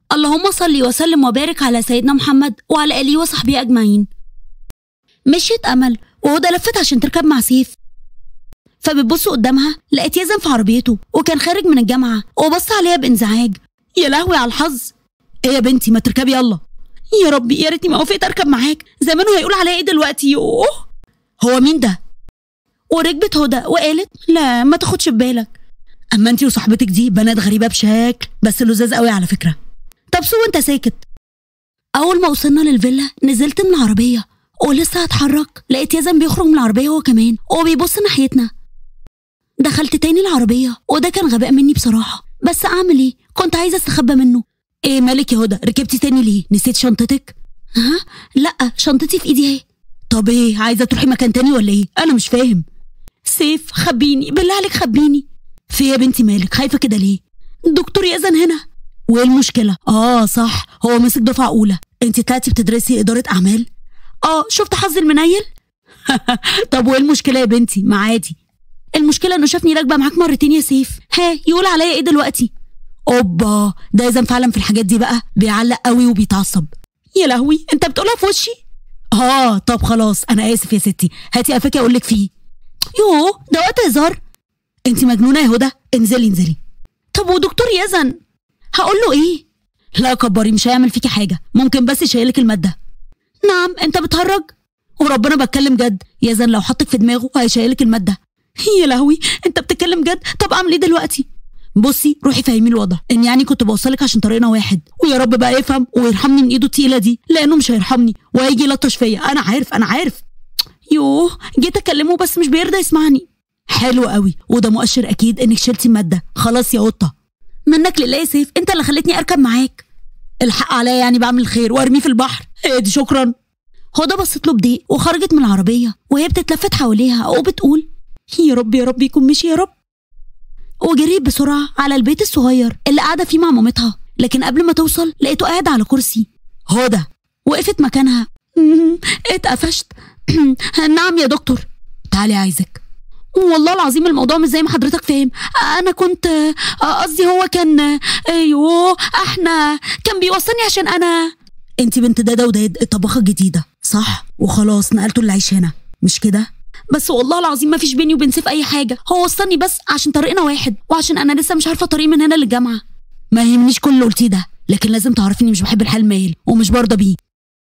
اللهم صل وسلم وبارك على سيدنا محمد وعلى آله وصحبه أجمعين مشيت أمل وهدى لفت عشان تركب مع سيف فبتبص قدامها لقيت يزن في عربيته وكان خارج من الجامعة وبص عليها بانزعاج يا لهوي على الحظ ايه يا بنتي ما تركبي يلا يا ربي يا ريتني ما وافقت اركب معاك زمانه هيقول عليا ايه دلوقتي يوه هو مين ده وركبت هدى وقالت لا ما تاخدش في بالك اما انتي وصاحبتك دي بنات غريبه بشكل بس لزاز قوي على فكره طب سو انت ساكت اول ما وصلنا للفيلا نزلت من العربيه ولسه هتحرك لقيت يزن بيخرج من العربيه هو كمان وبيبص ناحيتنا دخلت تاني العربيه وده كان غباء مني بصراحه بس اعمل ايه كنت عايزه استخبى منه ايه مالك يا هدى ركبتي تاني ليه نسيت شنطتك ها لا شنطتي في ايدي اهي طب ايه عايزه تروحي مكان تاني ولا ايه انا مش فاهم سيف خبيني بالله عليك خبيني في إيه يا بنتي مالك خايفه كده ليه دكتور يأذن هنا وايه المشكله اه صح هو مسك دفعه اولى انت طلعتي بتدرسي اداره اعمال اه شفت حظي المنيل طب وايه المشكله يا بنتي ما عادي المشكله انه شافني راكبه معاك مرتين يا سيف ها يقول عليا ايه دلوقتي اوبا ده اذا فعلا في الحاجات دي بقى بيعلق قوي وبيتعصب يا لهوي انت بتقولها في وشي اه طب خلاص انا اسف يا ستي هاتي قفاكي اقول لك فيه يوه ده وقت هزار انت مجنونه يا هدى انزلي انزلي طب ودكتور يزن هقول له ايه لا كبري مش هيعمل فيكي حاجه ممكن بس يشيلك الماده نعم انت بتهرج وربنا بتكلم جد يزن لو حطك في دماغه هيشيلك الماده يا لهوي انت بتتكلم جد طب اعمل ايه دلوقتي بصي روحي فهمي الوضع ان يعني كنت بوصلك عشان طريقنا واحد ويا رب بقى يفهم ويرحمني من ايده التقيله دي لانه مش هيرحمني وهيجي يلطش فيا انا عارف انا عارف يوه جيت اكلمه بس مش بيرضى يسمعني حلو قوي وده مؤشر اكيد انك شلتي الماده خلاص يا قطه منك لله يا سيف انت اللي خلتني اركب معاك الحق عليا يعني بعمل الخير وارميه في البحر ايه دي شكرا هدى بصت له بضيق وخرجت من العربيه وهي بتتلفت حواليها وبتقول يا رب يا رب يكون مشي يا رب وجريت بسرعة على البيت الصغير اللي قاعدة فيه مع مامتها لكن قبل ما توصل لقيته قاعد على كرسي هدى وقفت مكانها اتقفشت نعم يا دكتور تعالي عايزك والله العظيم الموضوع مش زي ما حضرتك فاهم انا كنت قصدي هو كان ايوه احنا كان بيوصلني عشان انا انت بنت دادا وداد الطباخه الجديده صح وخلاص نقلته العيش هنا مش كده بس والله العظيم ما فيش بيني وبين سيف اي حاجه هو وصلني بس عشان طريقنا واحد وعشان انا لسه مش عارفه طريق من هنا للجامعه ما يهمنيش كل اللي قلتيه ده لكن لازم تعرفي اني مش بحب الحال مايل ومش برضى بيه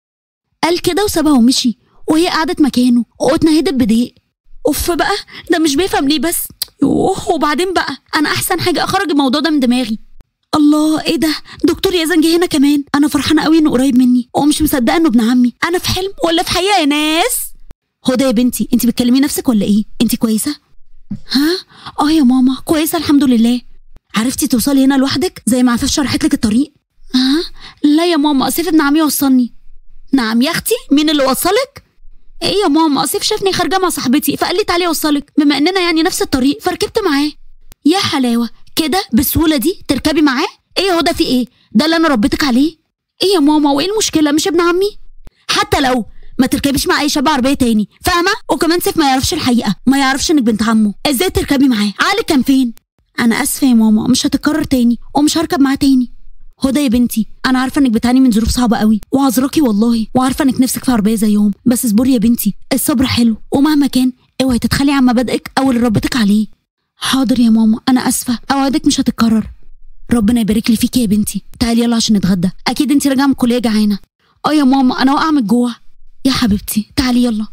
قال كده وسابها ومشي وهي قعدت مكانه واتنهدت بضيق اوف بقى ده مش بيفهم ليه بس يوه وبعدين بقى انا احسن حاجه اخرج الموضوع ده من دماغي الله ايه ده دكتور يزن جه هنا كمان انا فرحانه قوي انه قريب مني ومش مصدقه انه ابن عمي انا في حلم ولا في حقيقه يا ناس هدى يا بنتي انت بتكلمي نفسك ولا ايه انت كويسه ها اه يا ماما كويسه الحمد لله عرفتي توصلي هنا لوحدك زي ما عفاف شرحت لك الطريق ها لا يا ماما اسيف ابن عمي وصلني نعم يا اختي مين اللي وصلك ايه يا ماما اسيف شافني خارجه مع صاحبتي فقال لي تعالي اوصلك بما اننا يعني نفس الطريق فركبت معاه يا حلاوه كده بالسهوله دي تركبي معاه ايه هو ده في ايه ده اللي انا ربيتك عليه ايه يا ماما وايه المشكله مش ابن عمي حتى لو ما تركبيش مع اي شاب عربيه تاني فاهمه وكمان سيف ما يعرفش الحقيقه ما يعرفش انك بنت عمه ازاي تركبي معاه عقلك كان فين انا اسفه يا ماما مش هتتكرر تاني ومش هركب معاه تاني هدى يا بنتي انا عارفه انك بتعاني من ظروف صعبه قوي وعذراكي والله وعارفه انك نفسك في عربيه زيهم بس اصبري يا بنتي الصبر حلو ومهما كان اوعي تتخلي عن مبادئك او اللي ربتك عليه حاضر يا ماما انا اسفه اوعدك مش هتتكرر ربنا يبارك لي فيكي يا بنتي تعالي يلا عشان نتغدى اكيد انت راجعه من الكليه جعانه اه يا ماما انا واقعه من الجوع يا حبيبتي تعالي يلا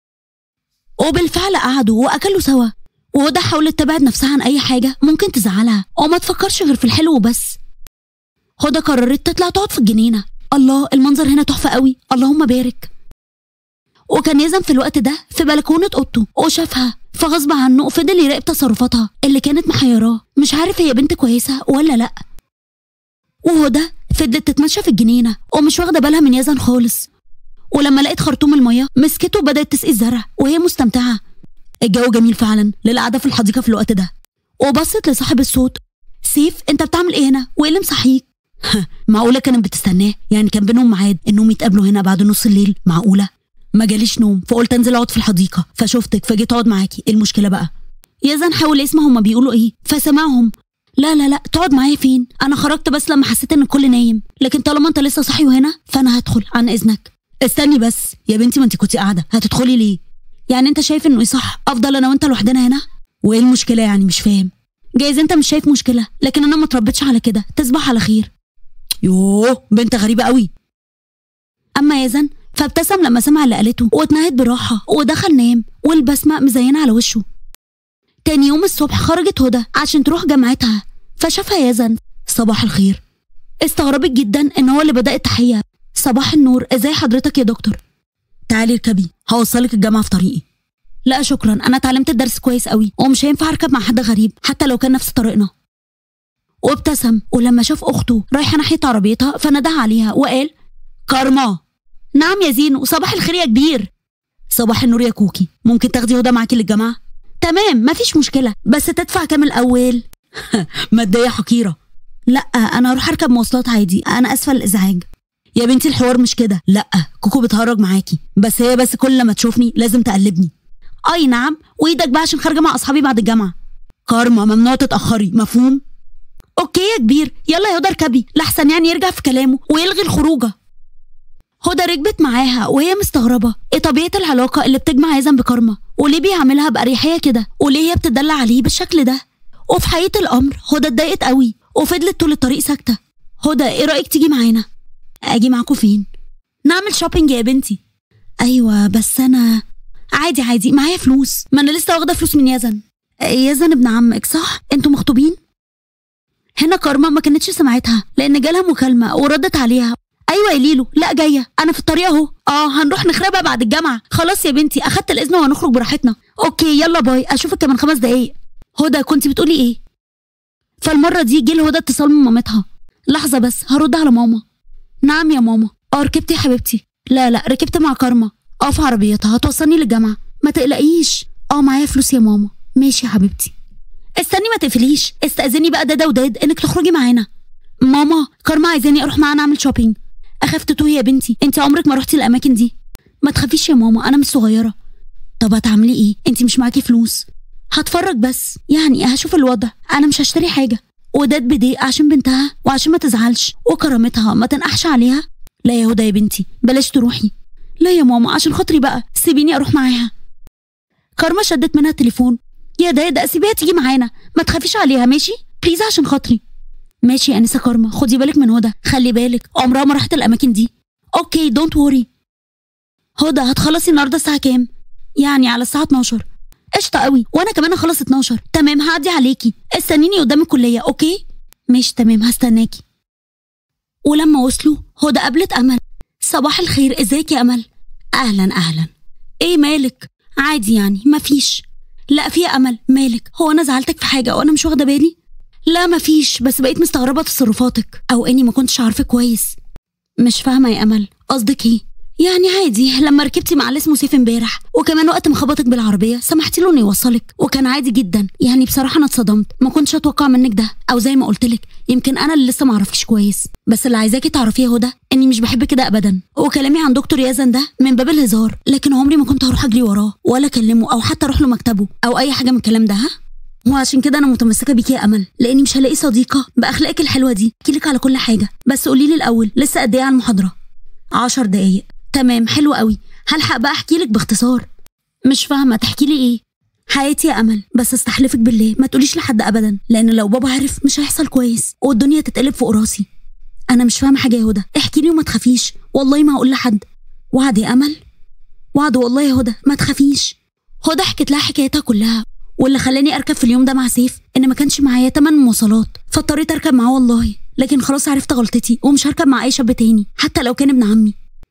وبالفعل قعدوا واكلوا سوا وهدى حاولت تبعد نفسها عن اي حاجه ممكن تزعلها وما تفكرش غير في الحلو وبس هدى قررت تطلع تقعد في الجنينه الله المنظر هنا تحفه قوي اللهم بارك وكان يزن في الوقت ده في بلكونه اوضته وشافها فغصب عنه فضل يراقب تصرفاتها اللي كانت محيراه مش عارف هي بنت كويسه ولا لا وهدى فضلت تتمشى في الجنينه ومش واخده بالها من يزن خالص ولما لقيت خرطوم الميه مسكته وبدات تسقي الزرع وهي مستمتعه الجو جميل فعلا للقعده في الحديقه في الوقت ده وبصت لصاحب الصوت سيف انت بتعمل ايه هنا وايه اللي مصحيك معقوله كانت بتستناه يعني كان بينهم ميعاد انهم يتقابلوا هنا بعد نص الليل معقوله ما جاليش نوم فقلت انزل اقعد في الحديقه فشفتك فجيت اقعد معاكي ايه المشكله بقى يزن حاول يسمع هما بيقولوا ايه فسمعهم لا لا لا تقعد معايا فين انا خرجت بس لما حسيت ان الكل نايم لكن طالما انت لسه صاحي وهنا فانا هدخل عن اذنك استني بس يا بنتي ما انت كنتي قاعده هتدخلي ليه يعني انت شايف انه صح افضل انا وانت لوحدنا هنا وايه المشكله يعني مش فاهم جايز انت مش شايف مشكله لكن انا ما اتربيتش على كده تصبح على خير يوه بنت غريبه قوي اما يزن فابتسم لما سمع اللي قالته واتنهد براحه ودخل نام والبسمه مزينه على وشه تاني يوم الصبح خرجت هدى عشان تروح جامعتها فشافها يزن صباح الخير استغربت جدا ان هو اللي بدأ التحية صباح النور ازاي حضرتك يا دكتور تعالي اركبي هوصلك الجامعة في طريقي لا شكرا انا اتعلمت الدرس كويس قوي ومش هينفع اركب مع حد غريب حتى لو كان نفس طريقنا وابتسم ولما شاف اخته رايحه ناحيه عربيتها فنده عليها وقال كارما نعم يا زينو صباح الخير يا كبير صباح النور يا كوكي ممكن تاخدي هدى معاكي للجامعه تمام مفيش مشكله بس تدفع كام الاول ماديه حقيره لا انا هروح اركب مواصلات عادي انا اسفه الازعاج يا بنتي الحوار مش كده لا كوكو بتهرج معاكي بس هي بس كل لما تشوفني لازم تقلبني اي نعم وايدك بقى عشان خارجه مع اصحابي بعد الجامعه كارما ممنوع تتاخري مفهوم اوكي يا كبير يلا يا هدى اركبي لحسن يعني يرجع في كلامه ويلغي الخروجه هدى ركبت معاها وهي مستغربة ايه طبيعة العلاقة اللي بتجمع يزن بكارما وليه بيعملها بأريحية كده وليه هي بتدلع عليه بالشكل ده وفي حقيقة الأمر هدى اتضايقت قوي وفضلت طول الطريق ساكتة هدى ايه رأيك تيجي معانا اجي معاكوا فين نعمل شوبينج يا بنتي ايوه بس انا عادي عادي معايا فلوس ما انا لسه واخده فلوس من يزن يزن ابن عمك صح انتوا مخطوبين هنا كارما ما كانتش سمعتها لان جالها مكالمه وردت عليها ايوه يا ليلو لا جايه انا في الطريق اهو اه هنروح نخربها بعد الجامعه خلاص يا بنتي اخدت الاذن وهنخرج براحتنا اوكي يلا باي اشوفك كمان خمس دقايق هدى كنت بتقولي ايه فالمره دي جه لهدى اتصال من مامتها لحظه بس هرد على ماما نعم يا ماما اه ركبتي يا حبيبتي لا لا ركبت مع كارما اه في عربيتها هتوصلني للجامعه ما تقلقيش اه معايا فلوس يا ماما ماشي يا حبيبتي استني ما تقفليش استاذني بقى دادا وداد انك تخرجي معانا ماما كارما عايزاني اروح معاها نعمل شوبينج اخاف تتوهي يا بنتي انت عمرك ما رحتي الاماكن دي ما تخافيش يا ماما انا مش صغيره طب هتعملي ايه انت مش معاكي فلوس هتفرج بس يعني هشوف الوضع انا مش هشتري حاجه وداد بضيق عشان بنتها وعشان ما تزعلش وكرامتها ما تنقحش عليها لا يا هدى يا بنتي بلاش تروحي لا يا ماما عشان خاطري بقى سيبيني اروح معاها كارما شدت منها التليفون يا دادا سيبيها تيجي معانا ما تخافيش عليها ماشي بليز عشان خاطري ماشي يا انسه كارما خدي بالك من هدى خلي بالك عمرها ما راحت الاماكن دي اوكي دونت وري هدى هتخلصي النهارده الساعه كام يعني على الساعه 12 قشطه قوي وانا كمان هخلص 12 تمام هعدي عليكي استنيني قدام الكليه اوكي ماشي تمام هستناكي ولما وصلوا هدى قابلت امل صباح الخير ازيك يا امل اهلا اهلا ايه مالك عادي يعني مفيش لا في امل مالك هو انا زعلتك في حاجه وانا مش واخده بالي لا مفيش بس بقيت مستغربه تصرفاتك او اني ما كنتش عارفه كويس مش فاهمه يا امل قصدك ايه يعني عادي لما ركبتي مع اللي اسمه سيف امبارح وكمان وقت ما خبطك بالعربيه سمحتي له انه يوصلك وكان عادي جدا يعني بصراحه انا اتصدمت ما كنتش اتوقع منك ده او زي ما قلت لك يمكن انا اللي لسه ما اعرفكش كويس بس اللي عايزاكي تعرفيه يا هدى اني مش بحب كده ابدا وكلامي عن دكتور يزن ده من باب الهزار لكن عمري ما كنت هروح اجري وراه ولا اكلمه او حتى اروح له مكتبه او اي حاجه من الكلام ده ها وعشان كده انا متمسكه بيكي يا امل لاني مش هلاقي صديقه باخلاقك الحلوه دي احكي لك على كل حاجه بس قولي لي الاول لسه قد ايه على المحاضره عشر دقايق تمام حلو قوي هلحق بقى احكي لك باختصار مش فاهمه تحكي لي ايه حياتي يا امل بس استحلفك بالله ما تقوليش لحد ابدا لان لو بابا عرف مش هيحصل كويس والدنيا تتقلب فوق راسي انا مش فاهمه حاجه يا هدى احكي لي وما تخافيش والله ما هقول لحد وعد يا امل وعد والله يا هدى ما تخافيش هدى حكت لها حكايتها كلها واللي خلاني اركب في اليوم ده مع سيف ان ما كانش معايا تمن مواصلات فاضطريت اركب معاه والله لكن خلاص عرفت غلطتي ومش هركب مع اي شاب تاني حتى لو كان ابن عمي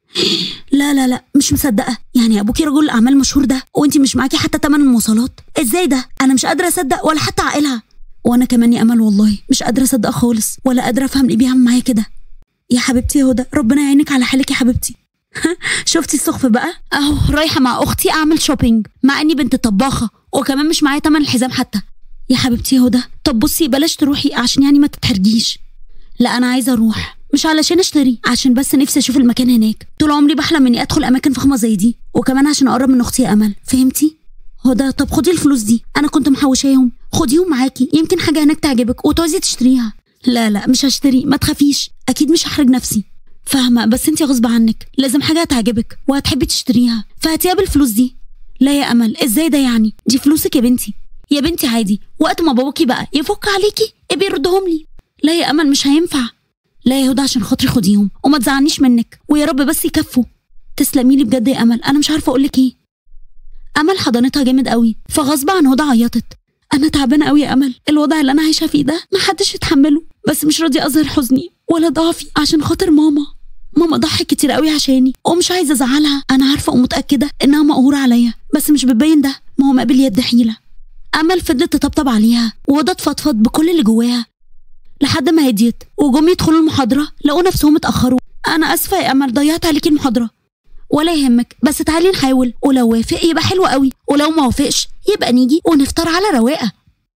لا لا لا مش مصدقه يعني ابوكي رجل الاعمال مشهور ده وانت مش معاكي حتى تمن المواصلات ازاي ده انا مش قادره اصدق ولا حتى عاقلها وانا كمان يا امل والله مش قادره اصدق خالص ولا قادره افهم ليه بيعمل معايا كده يا حبيبتي يا هدى ربنا يعينك على حالك يا حبيبتي شفتي السخف بقى اهو رايحه مع اختي اعمل شوبينج مع اني بنت طباخه وكمان مش معايا تمن الحزام حتى يا حبيبتي يا هدى طب بصي بلاش تروحي عشان يعني ما تتحرجيش لا انا عايزه اروح مش علشان اشتري عشان بس نفسي اشوف المكان هناك طول عمري بحلم اني ادخل اماكن فخمه زي دي وكمان عشان اقرب من اختي يا امل فهمتي هدى طب خدي الفلوس دي انا كنت محوشاهم خديهم معاكي يمكن حاجه هناك تعجبك وتعوزي تشتريها لا لا مش هشتري ما تخافيش اكيد مش هحرج نفسي فاهمه بس انت غصب عنك لازم حاجه هتعجبك وهتحبي تشتريها فهاتيها بالفلوس دي لا يا امل ازاي ده يعني دي فلوسك يا بنتي يا بنتي عادي وقت ما باباكي بقى يفك عليكي ابقي ردهم لي لا يا امل مش هينفع لا يا هدى عشان خاطري خديهم وما تزعلنيش منك ويا رب بس يكفوا تسلمي لي بجد يا امل انا مش عارفه اقول لك ايه امل حضنتها جامد قوي فغصب عن هدى عيطت انا تعبانه قوي يا امل الوضع اللي انا عايشه فيه ده ما حدش يتحمله بس مش راضيه اظهر حزني ولا ضعفي عشان خاطر ماما ماما ضحت كتير قوي عشاني ومش عايزه ازعلها انا عارفه ومتاكده انها مقهوره عليا بس مش بتبين ده ما هو مقابل يد حيله امل فضلت تطبطب عليها وهدى تفضفض بكل اللي جواها لحد ما هديت وجم يدخلوا المحاضره لقوا نفسهم اتاخروا انا اسفه يا امل ضيعت عليكي المحاضره ولا يهمك بس تعالي نحاول ولو وافق يبقى حلو قوي ولو ما وافقش يبقى نيجي ونفطر على رواقه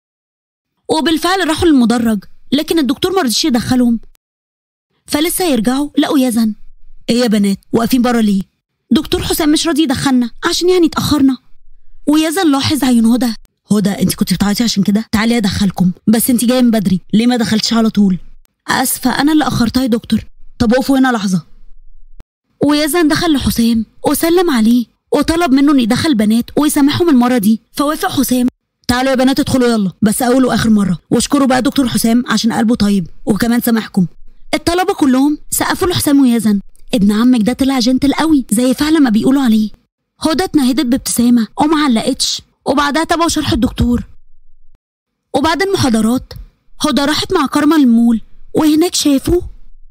وبالفعل راحوا للمدرج لكن الدكتور ما رضيش يدخلهم فلسه يرجعوا لقوا يزن ايه يا بنات واقفين بره ليه دكتور حسام مش راضي يدخلنا عشان يعني اتاخرنا ويزن لاحظ عيون هدى هدى انت كنت بتعيطي عشان كده تعالي ادخلكم بس انت جايه من بدري ليه ما دخلتش على طول اسفه انا اللي اخرتها يا دكتور طب وقفوا هنا لحظه ويزن دخل لحسام وسلم عليه وطلب منه انه يدخل بنات ويسامحهم المره دي فوافق حسام تعالوا يا بنات ادخلوا يلا بس اول واخر مره واشكروا بقى دكتور حسام عشان قلبه طيب وكمان سامحكم الطلبه كلهم سقفوا لحسام ويزن ابن عمك ده طلع جنتل قوي زي فعلا ما بيقولوا عليه هدى اتنهدت بابتسامه وما علقتش وبعدها تابعوا شرح الدكتور وبعد المحاضرات هدى راحت مع كارما المول وهناك شافوا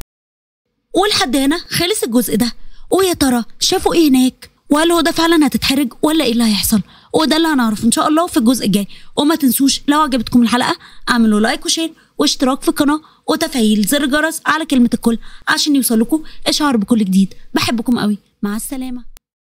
ولحد هنا خلص الجزء ده ويا ترى شافوا ايه هناك وهل هدى فعلا هتتحرج ولا ايه اللي هيحصل وده اللي هنعرفه ان شاء الله في الجزء الجاي وما تنسوش لو عجبتكم الحلقه اعملوا لايك وشير واشتراك في القناه وتفعيل زر الجرس على كلمه الكل عشان يوصلكم اشعار بكل جديد بحبكم قوي مع السلامه